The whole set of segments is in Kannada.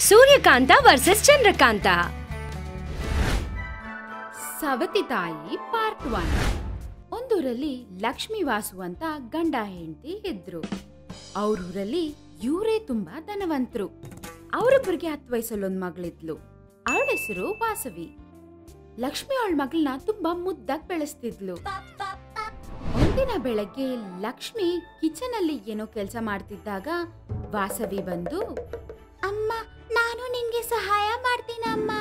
ಸೂರ್ಯಕಾಂತ ವರ್ಸಸ್ ಚಂದ್ರಕಾಂತ ಸವತಿ ತಾಯಿ ಪಾರ್ಟ್ ಒನ್ ಒಂದೂರಲ್ಲಿ ಲಕ್ಷ್ಮಿ ವಾಸು ಅಂತ ಗಂಡ ಹೆಂಡತಿ ಇದ್ರು ಅವ್ರೂರಲ್ಲಿ ಇವರೇ ತುಂಬಾ ಧನವಂತರು ಅವರಿಬ್ಬರಿಗೆ ಹತ್ತು ವಯಸ್ಸಲ್ಲಿ ಒಂದ್ ಮಗಳಿದ್ಲು ಅವಳ ಹೆಸರು ವಾಸವಿ ಲಕ್ಷ್ಮಿ ಅವಳ ಮಗಳನ್ನ ತುಂಬಾ ಮುದ್ದಾಗಿ ಬೆಳೆಸ್ತಿದ್ಲು ಒಂದಿನ ಬೆಳಗ್ಗೆ ಲಕ್ಷ್ಮಿ ಕಿಚನ್ ಅಲ್ಲಿ ಏನೋ ಕೆಲಸ ಮಾಡ್ತಿದ್ದಾಗ ವಾಸವಿ ಬಂದು ಅಮ್ಮ ನಾನು ನಿನ್ಗೆ ಸಹಾಯ ಮಾಡ್ತೀನಮ್ಮ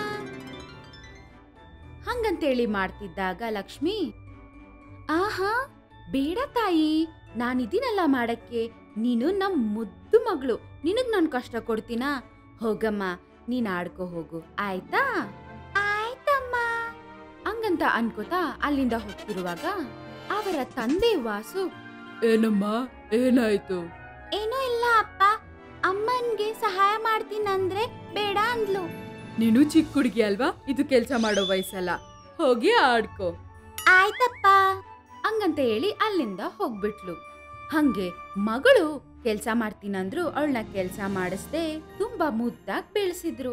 ಹಂಗಂತೇಳಿ ಮಾಡ್ತಿದ್ದಾಗ ಲಕ್ಷ್ಮಿ ಆಹಾ ಬೇಡ ತಾಯಿ ನಾನಿದ್ದೀನಲ್ಲ ಮಾಡಕ್ಕೆ ನೀನು ನಮ್ ಮುದ್ದು ಮಗಳು ನಿನಗ್ ನಾನು ಕಷ್ಟ ಕೊಡ್ತೀನಾ ಹೋಗಮ್ಮ ನೀನ್ ಆಡ್ಕೋ ಹೋಗು ಆಯ್ತಾ ಆಯ್ತಮ್ಮ ಹಂಗಂತ ಅನ್ಕೋತಾ ಅಲ್ಲಿಂದ ಹೋಗ್ತಿರುವಾಗ ಅವರ ತಂದೆ ವಾಸು ಏನಮ್ಮ ಏನಾಯ್ತು ಏನೂ ಇಲ್ಲ ಅಪ್ಪ ಅಮ್ಮನ್ಗೆ ಸಹಾಯ ಮಾಡ್ತೀನಂದ್ರೆ ಬೇಡ ಅಂದ್ಲು ನೀನು ಚಿಕ್ಕ ಹುಡುಗಿ ಅಲ್ವಾ ಇದು ಕೆಲಸ ಮಾಡೋ ವಯಸ್ಸಲ್ಲ ಹೋಗಿ ಆಡ್ಕೋ ಆಯ್ತಪ್ಪ ಹಂಗಂತ ಹೇಳಿ ಅಲ್ಲಿಂದ ಹೋಗ್ಬಿಟ್ಲು ಹಂಗೆ ಮಗಳು ಕೆಲ್ಸ ಮಾಡ್ತೀನಂದ್ರು ಅವಳನ್ನ ಕೆಲ್ಸ ಮಾಡಿಸ್ದೆ ತುಂಬಾ ಮುದ್ದಾಗ್ ಬೆಳೆಸಿದ್ರು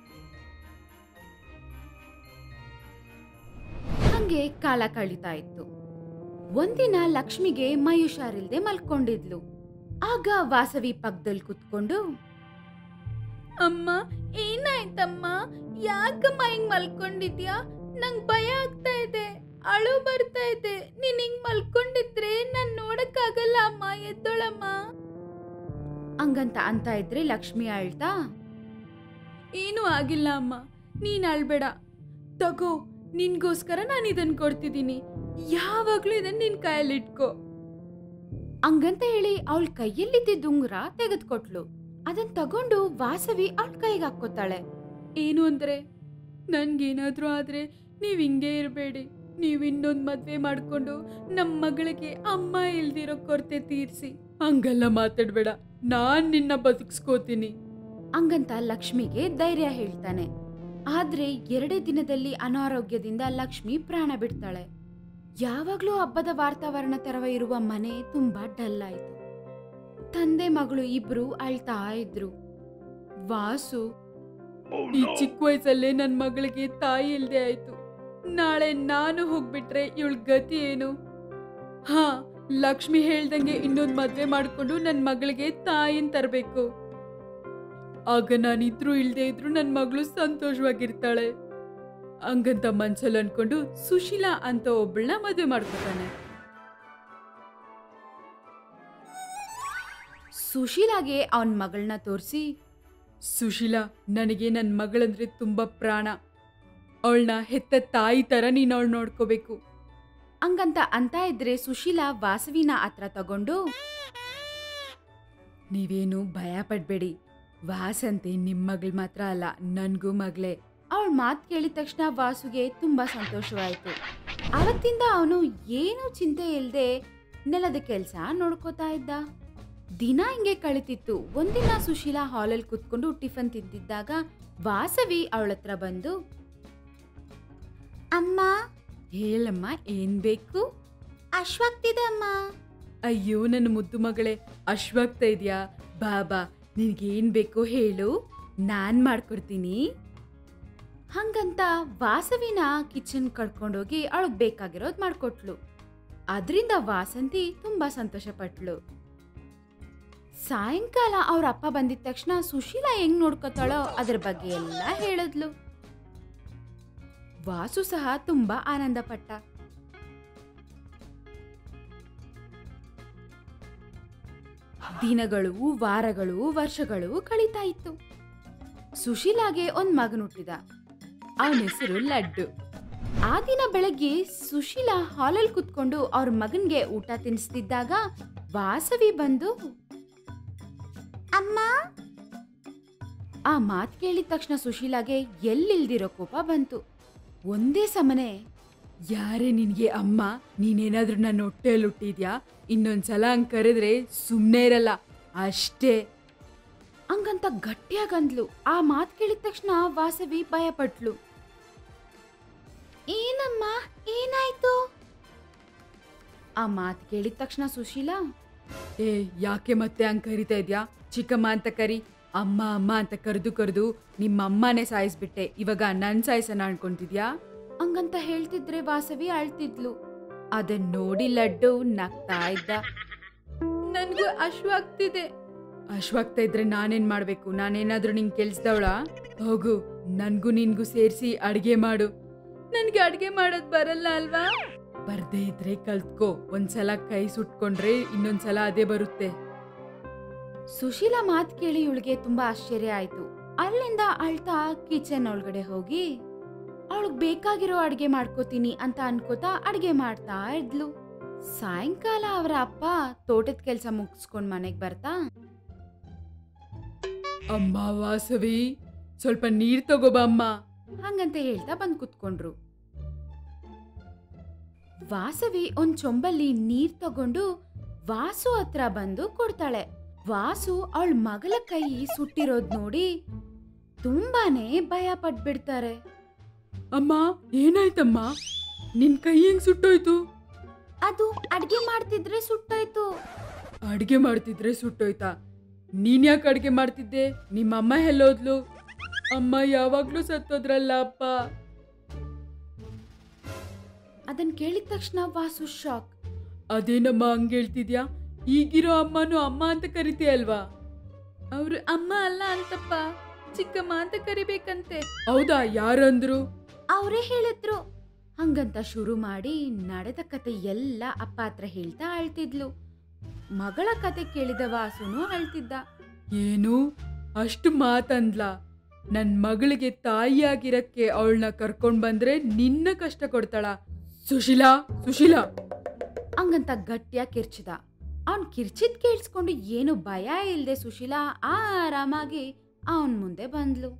ಹಂಗೆ ಕಾಲ ಕಳೀತಾ ಇತ್ತು ಒಂದಿನ ಲಕ್ಷ್ಮಿಗೆ ಮೈ ಹುಷಾರಿಲ್ದೆ ಮಲ್ಕೊಂಡಿದ್ಲು ಆಗ ವಾಸವಿ ಪಕ್ಕದಲ್ಲಿ ಕುತ್ಕೊಂಡು ಅಮ್ಮ ಏನಾಯ್ತಮ್ಮ ಯಾಕಮ್ಮ ಹಿಂಗ್ ಮಲ್ಕೊಂಡಿದ್ಯಾ ನಂಗ್ ಭಯ ಆಗ್ತಾ ಇದೆ ಅಳು ಬರ್ತಾ ಇದೆ ನೀನ್ ಹಿಂಗ್ ಮಲ್ಕೊಂಡಿದ್ರೆ ನಾನ್ ನೋಡಕ್ಕಾಗಲ್ಲ ಅಮ್ಮ ಎದ್ದೋಳಮ್ಮ ಹಂಗಂತ ಅಂತ ಇದ್ರೆ ಲಕ್ಷ್ಮಿ ಅಳ್ತಾ ಏನೂ ಆಗಿಲ್ಲ ಅಮ್ಮ ನೀನ್ ಅಳ್ಬೇಡ ತಗೋ ನಿನ್ಗೋಸ್ಕರ ನಾನು ಇದನ್ ಕೊಡ್ತಿದ್ದೀನಿ ಯಾವಾಗ್ಲೂ ಇದನ್ನ ನಿನ್ ಕೈಯಲ್ಲಿ ಇಟ್ಕೋ ಹಂಗಂತ ಹೇಳಿ ಅವಳ ಕೈಯಲ್ಲಿದ್ದ ಉಂಗುರ ತೆಗೆದ್ಕೊಟ್ಲು ಅದನ್ ತಗೊಂಡು ವಾಸವಿ ಅವಳ ಕೈಗೆ ಹಾಕೋತಾಳೆ ಏನು ಅಂದ್ರೆ ನನ್ಗೇನಾದ್ರೂ ಆದ್ರೆ ನೀವ್ ಹಿಂಗೆ ಇರಬೇಡಿ ನೀವ್ ಇನ್ನೊಂದ್ ಮದ್ವೆ ಮಾಡ್ಕೊಂಡು ನಮ್ ಮಗಳಿಗೆ ಅಮ್ಮ ಇಲ್ದಿರೋ ಕೊರತೆ ತೀರ್ಸಿ ಹಂಗೆಲ್ಲ ಮಾತಾಡ್ಬೇಡ ನಾನ್ ನಿನ್ನ ಬದುಕ್ಸ್ಕೋತೀನಿ ಹಂಗಂತ ಲಕ್ಷ್ಮಿಗೆ ಧೈರ್ಯ ಹೇಳ್ತಾನೆ ಆದ್ರೆ ಎರಡೇ ದಿನದಲ್ಲಿ ಅನಾರೋಗ್ಯದಿಂದ ಲಕ್ಷ್ಮಿ ಪ್ರಾಣ ಬಿಡ್ತಾಳೆ ಯಾವಾಗ್ಲೂ ಹಬ್ಬದ ವಾತಾವರಣ ತರವ ಇರುವ ಮನೆ ತುಂಬಾ ಡಲ್ ಆಯ್ತು ತಂದೆ ಮಗಳು ಇಬ್ರು ಅಳ್ತಾ ಇದ್ರು ವಾಸು ಈ ಚಿಕ್ಕ ವಯಸ್ಸಲ್ಲೇ ನನ್ ಮಗಳಿಗೆ ತಾಯಿ ಇಲ್ದೆ ಆಯ್ತು ನಾಳೆ ನಾನು ಹೋಗ್ಬಿಟ್ರೆ ಇವಳ ಗತಿ ಏನು ಹಾ ಲಕ್ಷ್ಮಿ ಹೇಳ್ದಂಗೆ ಇನ್ನೊಂದ್ ಮದ್ವೆ ಮಾಡ್ಕೊಂಡು ನನ್ ಮಗಳಿಗೆ ತಾಯಿನ್ ತರ್ಬೇಕು ಆಗ ನಾನಿದ್ರು ಇಲ್ದೆ ಇದ್ರು ನನ್ ಮಗಳು ಸಂತೋಷವಾಗಿರ್ತಾಳೆ ಹಂಗಂತ ಮನ್ಸಲ್ಲಿ ಅನ್ಕೊಂಡು ಸುಶೀಲಾ ಅಂತ ಒಬ್ಬಳನ್ನ ಮದ್ವೆ ಮಾಡ್ಕೊತಾನೆ ಸುಶೀಲಾಗೆ ಅವನ್ ಮಗಳನ್ನ ತೋರಿಸಿ ಸುಶೀಲಾ ನನಗೆ ನನ್ನ ಮಗಳಂದ್ರೆ ತುಂಬಾ ಪ್ರಾಣ ಅವಳನ್ನ ಹೆತ್ತ ತಾಯಿ ತರ ನೀನು ಅವಳು ನೋಡ್ಕೋಬೇಕು ಹಂಗಂತ ಅಂತ ಇದ್ರೆ ಸುಶೀಲಾ ವಾಸವಿನ ಹತ್ರ ತಗೊಂಡು ನೀವೇನು ಭಯ ಪಡ್ಬೇಡಿ ವಾಸಂತೆ ನಿಮ್ಮ ಮಗಳು ಮಾತ್ರ ಅಲ್ಲ ನನಗೂ ಮಗಳೇ ಅವಳ ಮಾತು ಕೇಳಿದ ತಕ್ಷಣ ವಾಸುಗೆ ತುಂಬಾ ಸಂತೋಷವಾಯ್ತು ಅವತ್ತಿಂದ ಅವನು ಏನೂ ಚಿಂತೆ ಇಲ್ಲದೆ ನೆಲದ ಕೆಲಸ ನೋಡ್ಕೋತಾ ಇದ್ದ ದಿನ ಹಿಂಗೆ ಕಳಿತಿತ್ತು ಒಂದಿನ ಸುಶೀಲಾ ಹಾಲಲ್ಲಿ ಕುತ್ಕೊಂಡು ಟಿಫನ್ ತಿಂತಿದ್ದಾಗ ವಾಸವಿ ಅವಳ ಹತ್ರ ಬಂದು ಅಮ್ಮ ಹೇಳಮ್ಮ ಏನ್ ಬೇಕು ಅಶ್ವಾಗ್ತಿದೆ ಅಮ್ಮ ಅಯ್ಯೋ ನನ್ನ ಮುದ್ದು ಮಗಳೇ ಅಶ್ವಾಗ್ತಾ ಇದೆಯಾ ಬಾಬಾ ನಿನ್ಗೇನ್ ಬೇಕೋ ಹೇಳು ನಾನ್ ಮಾಡ್ಕೊಡ್ತೀನಿ ಹಂಗಂತ ವಾಸವಿನ ಕಿಚನ್ ಕರ್ಕೊಂಡೋಗಿ ಅವಳಗ್ ಬೇಕಾಗಿರೋದ್ ಮಾಡ್ಕೊಟ್ಲು ಅದರಿಂದ ವಾಸಂತಿ ತುಂಬಾ ಸಂತೋಷ ಪಟ್ಲು ಸಾಯಂಕಾಲ ಅವ್ರ ಅಪ್ಪ ಬಂದಿದ ತಕ್ಷಣ ಸುಶೀಲಾ ಹೆಂಗ್ ನೋಡ್ಕೋತಾಳೋ ಅದ್ರ ಬಗ್ಗೆ ಎಲ್ಲ ಹೇಳಿದ್ಲು ವಾಸು ಸಹ ತುಂಬಾ ಆನಂದ ಪಟ್ಟ ದಿನಗಳು ವಾರಗಳು ವರ್ಷಗಳು ಕಳೀತಾ ಇತ್ತು ಸುಶೀಲಾಗೆ ಒಂದ್ ಮಗನ್ ಹುಟ್ಟಿದ ಅವನ ಹೆಸರು ಲಡ್ಡು ಆ ದಿನ ಬೆಳಗ್ಗೆ ಸುಶೀಲಾ ಹಾಲಲ್ಲಿ ಕುತ್ಕೊಂಡು ಅವ್ರ ಮಗನ್ಗೆ ಊಟ ತಿನ್ನಿಸ್ತಿದ್ದಾಗ ವಾಸವಿ ಬಂದು ಅಮ್ಮ ಆ ಮಾತ್ ಕೇಳಿದ ತಕ್ಷಣ ಸುಶೀಲಾಗೆ ಎಲ್ಲಿಲ್ದಿರೋ ಕೋಪ ಬಂತು ಒಂದೇ ಸಮನೆ ಯಾರೇ ನಿನ್ಗೆ ಅಮ್ಮ ನೀನೇನಾದ್ರೂ ನನ್ನ ಹೊಟ್ಟೆಯಲ್ಲಿ ಹುಟ್ಟಿದ್ಯಾ ಇನ್ನೊಂದ್ಸಲ ಹಂಗ್ ಕರೆದ್ರೆ ಸುಮ್ಮನೆ ಇರಲ್ಲ ಅಷ್ಟೇ ಹಂಗಂತ ಗಟ್ಟಿಯಾಗಂದ್ಲು ಆ ಮಾತ್ ಕೇಳಿದ ತಕ್ಷಣ ವಾಸವಿ ಭಯಪಟ್ಲು ಏನಮ್ಮ ಏನಾಯ್ತು ಆ ಮಾತ್ ಕೇಳಿದ ತಕ್ಷಣ ಸುಶೀಲಾ ಏ ಯಾಕೆ ಮತ್ತೆ ಹಂಗ್ ಕರಿತಾ ಇದ್ಯಾ ಚಿಕ್ಕಮ್ಮ ಅಂತ ಕರಿ ಅಮ್ಮ ಅಮ್ಮ ಅಂತ ಕರೆದು ಕರೆದು ನಿಮ್ಮ ಅಮ್ಮನೇ ಸಾಯಿಸ್ಬಿಟ್ಟೆ ಇವಾಗ ನನ್ ಸಾಯಿಸೋಣ ಅನ್ಕೊಂತಿದ್ಯಾ ಹಂಗಂತ ಹೇಳ್ತಿದ್ರೆ ವಾಸವಿ ಅಳ್ತಿದ್ಲು ಅದನ್ ನೋಡಿ ಲಡ್ಡು ನಗ್ತಾ ಇದ್ದ ನನ್ಗೂ ಅಶ್ವಾಗ್ತಿದೆ ಅಶ್ವಾಗ್ತಾ ಇದ್ರೆ ನಾನೇನ್ ಮಾಡ್ಬೇಕು ನಾನೇನಾದ್ರೂ ನಿಂಗ್ ಕೆಲ್ಸದವಳ ಹೋಗು ನನ್ಗೂ ನಿನ್ಗೂ ಸೇರ್ಸಿ ಅಡ್ಗೆ ಮಾಡು ನನ್ಗೆ ಅಡ್ಗೆ ಮಾಡೋದ್ ಬರಲ್ಲ ಅಲ್ವಾ ಬರ್ದೇ ಇದ್ರೆ ಕಲ್ತ್ಕೋ ಒಂದ್ಸಲ ಕೈ ಸುಟ್ಕೊಂಡ್ರೆ ಇನ್ನೊಂದ್ಸಲ ಅದೇ ಬರುತ್ತೆ ಸುಶೀಲಾ ಮಾತ್ ಕೇಳಿ ಇವಳಿಗೆ ತುಂಬಾ ಆಶ್ಚರ್ಯ ಆಯ್ತು ಅಲ್ಲಿಂದ ಅಳ್ತಾ ಕಿಚನ್ ಒಳಗಡೆ ಹೋಗಿ ಅವಳಿಗೆ ಬೇಕಾಗಿರೋ ಅಡ್ಗೆ ಮಾಡ್ಕೋತೀನಿ ಅಂತ ಅನ್ಕೋತಾ ಅಡ್ಗೆ ಮಾಡ್ತಾ ಇದ್ಲು ಸಾಯಂಕಾಲ ಅವರ ಅಪ್ಪ ತೋಟದ ಕೆಲ್ಸ ಮುಗಿಸ್ಕೊಂಡ್ ಮನೆಗ್ ಬರ್ತಾ ಅಮ್ಮ ವಾಸವಿ ಸ್ವಲ್ಪ ನೀರ್ ತಗೋಬಾ ಅಮ್ಮ ಹಂಗಂತ ಹೇಳ್ತಾ ಬಂದ್ ಕುತ್ಕೊಂಡ್ರು ವಾಸವಿ ಒಂದ್ ಚೊಂಬಲ್ಲಿ ನೀರ್ ತಗೊಂಡು ವಾಸು ಹತ್ರ ಬಂದು ಕೊಡ್ತಾಳೆ ವಾಸು ಅವಳ ಮಗಳ ಕೈ ಸುಟ್ಟಿರೋದ್ ನೋಡಿ ತುಂಬಾನೇ ಭಯ ಪಟ್ಬಿಡ್ತಾರೆ ಅಮ್ಮ ಏನಾಯ್ತಮ್ಮ ನಿನ್ ಕೈ ಹೆಂಗ್ ಸುಟ್ಟೋಯ್ತು ಅದು ಅಡ್ಗೆ ಮಾಡ್ತಿದ್ರೆ ಸುಟ್ಟೋಯ್ತು ಅಡ್ಗೆ ಮಾಡ್ತಿದ್ರೆ ಸುಟ್ಟೋಯ್ತಾ ನೀನ್ ಯಾಕೆ ಅಡ್ಗೆ ಮಾಡ್ತಿದ್ದೆ ನಿಮ್ಮಮ್ಮ ಎಲ್ಲೋದ್ಲು ಅಮ್ಮ ಯಾವಾಗ್ಲೂ ಸತ್ತೋದ್ರಲ್ಲ ಅಪ್ಪ ಅದನ್ ಕೇಳಿದ ತಕ್ಷಣ ವಾಸು ಶಾಕ್ ಅದೇನಮ್ಮ ಹಂಗ್ ಹೇಳ್ತಿದ್ಯಾ ಈಗಿರೋ ಅಮ್ಮನು ಅಮ್ಮ ಅಂತ ಕರಿತೀಯಲ್ವಾ ಅವ್ರು ಅಮ್ಮ ಅಲ್ಲ ಅಂತಪ್ಪ ಚಿಕ್ಕಮ್ಮ ಅಂತ ಕರಿಬೇಕಂತೆ ಹೌದಾ ಯಾರಂದ್ರು ಅವರೇ ಹೇಳಿದ್ರು ಹಂಗಂತ ಶುರು ಮಾಡಿ ನಡೆದ ಕತೆ ಎಲ್ಲ ಅಪ್ಪ ಹತ್ರ ಹೇಳ್ತಾ ಅಳ್ತಿದ್ಲು ಮಗಳ ಕತೆ ಕೇಳಿದ ವಾಸುನು ಅಳ್ತಿದ್ದ ಏನು ಅಷ್ಟು ಮಾತಂದ್ಲ ನನ್ ಮಗಳಿಗೆ ತಾಯಿಯಾಗಿರಕ್ಕೆ ಅವಳನ್ನ ಕರ್ಕೊಂಡ್ ಬಂದ್ರೆ ನಿನ್ನ ಕಷ್ಟ ಕೊಡ್ತಾಳ ಸುಶೀಲಾ ಸುಶೀಲಾ ಹಂಗಂತ ಗಟ್ಟಿಯಾಗಿ ಕಿರ್ಚಿದ ಅವನ್ ಕಿರ್ಚಿದ್ ಕೇಳಿಸ್ಕೊಂಡು ಏನು ಭಯ ಇಲ್ದೆ ಸುಶೀಲಾ ಆರಾಮಾಗಿ ಅವನ್ ಮುಂದೆ ಬಂದ್ಲು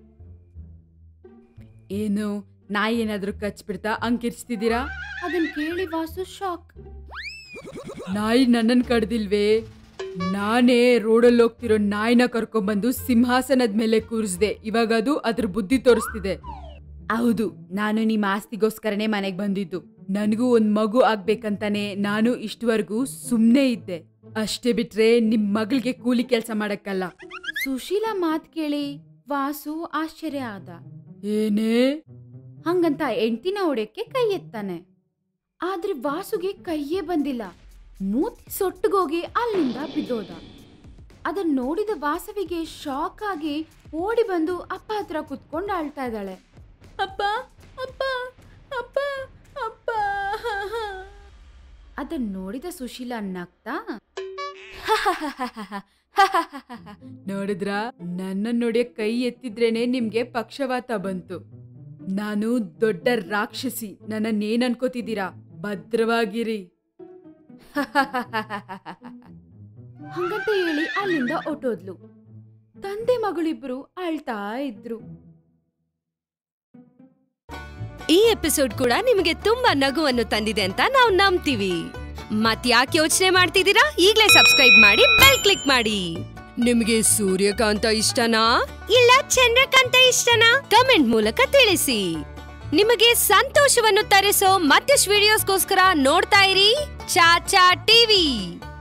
ಏನು ನಾಯಿ ಏನಾದ್ರೂ ಕಚ್ಬಿಡ್ತಾ ಹಂಗ್ ಕಿರ್ಚ್ತಿದ್ದೀರಾ ಅದನ್ ಕೇಳಿ ವಾಸು ಶಾಕ್ ನಾಯಿ ನನ್ನನ್ ಕಡ್ದಿಲ್ವೇ ನಾನೇ ರೋಡಲ್ಲಿ ಹೋಗ್ತಿರೋ ನಾಯಿನ ಕರ್ಕೊಂಡ್ಬಂದು ಸಿಂಹಾಸನದ ಮೇಲೆ ಕೂರಿಸ್ದೆ ಇವಾಗ ಅದು ಅದ್ರ ಬುದ್ಧಿ ತೋರಿಸ್ತಿದೆ ಹೌದು ನಾನು ನಿಮ್ಮ ಆಸ್ತಿಗೋಸ್ಕರನೇ ಮನೆಗೆ ಬಂದಿದ್ದು ನನಗೂ ಒಂದ್ ಮಗು ಆಗ್ಬೇಕಂತಾನೆ ನಾನು ಇಷ್ಟವರೆಗೂ ಸುಮ್ನೆ ಇದ್ದೆ ಅಷ್ಟೇ ಬಿಟ್ರೆ ನಿಮ್ ಮಗಳಿಗೆ ಕೂಲಿ ಕೆಲಸ ಮಾಡಕ್ಕಲ್ಲ ಸುಶೀಲಾ ಮಾತ್ ಕೇಳಿ ವಾಸು ಆಶ್ಚರ್ಯ ಆದ ಏನೇ ಹಂಗಂತ ಎಂಟಿನ ಹೊಡೆಯಕ್ಕೆ ಕೈ ಎತ್ತಾನೆ ಆದ್ರೆ ವಾಸುಗೆ ಕೈಯೇ ಬಂದಿಲ್ಲ ಮೂತಿ ಸೊಟ್ಟಗೋಗಿ ಅಲ್ಲಿಂದ ಬಿದ್ದೋದ ಅದನ್ನ ನೋಡಿದ ವಾಸವಿಗೆ ಶಾಕ್ ಆಗಿ ಓಡಿ ಬಂದು ಅಪ್ಪ ಹತ್ರ ಕುತ್ಕೊಂಡು ಅಳ್ತಾ ಇದ್ದಾಳೆ ಅಪ್ಪ ಅಪ್ಪ ಅಪ್ಪ ಅಪ್ಪ ಅದನ್ನ ನೋಡಿದ ಸುಶೀಲಾ ನಗ್ತಾ ನೋಡಿದ್ರ ನನ್ನ ನೋಡಿಯಕ್ ಕೈ ಎತ್ತಿದ್ರೇನೆ ನಿಮ್ಗೆ ಪಕ್ಷವಾತ ಬಂತು ನಾನು ದೊಡ್ಡ ರಾಕ್ಷಸಿ ನನ್ನನ್ನೇನ್ ಅನ್ಕೋತಿದ್ದೀರಾ ಭದ್ರವಾಗಿರಿ ಹಂಗಂತ ಹೇಳಿ ಅಲ್ಲಿಂದ ಹೊಟ್ಟೋದ್ಲು ತಂದೆ ಮಗಳಿಬ್ರು ಅಳ್ತಾ ಇದ್ರು ಈ ಎಪಿಸೋಡ್ ಕೂಡ ನಿಮಗೆ ತುಂಬಾ ನಗುವನ್ನು ತಂದಿದೆ ಅಂತ ನಾವು ನಂಬ್ತೀವಿ ಮತ್ ಯಾಕೆ ಯೋಚನೆ ಮಾಡ್ತಿದ್ದೀರಾ ಈಗ್ಲೇ ಸಬ್ಸ್ಕ್ರೈಬ್ ಮಾಡಿ ಬೆಲ್ ಕ್ಲಿಕ್ ಮಾಡಿ ನಿಮಗೆ ಸೂರ್ಯಕಾಂತ ಇಷ್ಟನಾ ಇಲ್ಲ ಚಂದ್ರಕಾಂತ ಇಷ್ಟನಾ ಕಮೆಂಟ್ ಮೂಲಕ ತಿಳಿಸಿ ನಿಮಗೆ ಸಂತೋಷವನ್ನು ತರಿಸೋ ಮತ್ತಷ್ಟು ವಿಡಿಯೋಸ್ಗೋಸ್ಕರ ನೋಡ್ತಾ ಇರಿ ಚಾಚಾ ಟಿವಿ